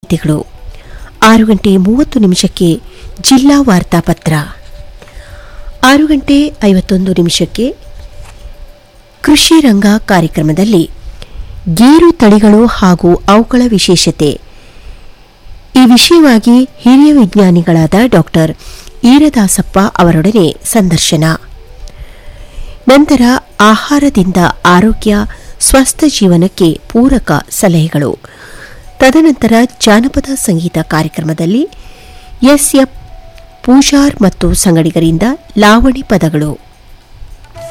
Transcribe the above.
ಗೀತೆಗಳು ಆರು ಗಂಟೆ ಮೂವತ್ತು ನಿಮಿಷಕ್ಕೆ ಜಿಲ್ಲಾ ವಾರ್ತಾಪತ್ರ ಆರು ಗಂಟೆ ಐವತ್ತೊಂದು ನಿಮಿಷಕ್ಕೆ ಕೃಷಿ ರಂಗ ಕಾರ್ಯಕ್ರಮದಲ್ಲಿ ಗೇರು ತಳಿಗಳು ಹಾಗೂ ಅವುಗಳ ವಿಶೇಷತೆ ಈ ವಿಷಯವಾಗಿ ಹಿರಿಯ ವಿಜ್ಞಾನಿಗಳಾದ ಡಾಕ್ಟರ್ ಈರದಾಸಪ್ಪ ಅವರೊಡನೆ ಸಂದರ್ಶನ ನಂತರ ಆಹಾರದಿಂದ ಆರೋಗ್ಯ ಸ್ವಸ್ಥ ಜೀವನಕ್ಕೆ ಪೂರಕ ಸಲಹೆಗಳು ತದನಂತರ ಜಾನಪದ ಸಂಗೀತ ಕಾರ್ಯಕ್ರಮದಲ್ಲಿ ಎಸ್ ಎಫ್ ಪೂಜಾರ್ ಮತ್ತು ಸಂಗಡಿಗರಿಂದ ಲಾವಣಿ ಪದಗಳು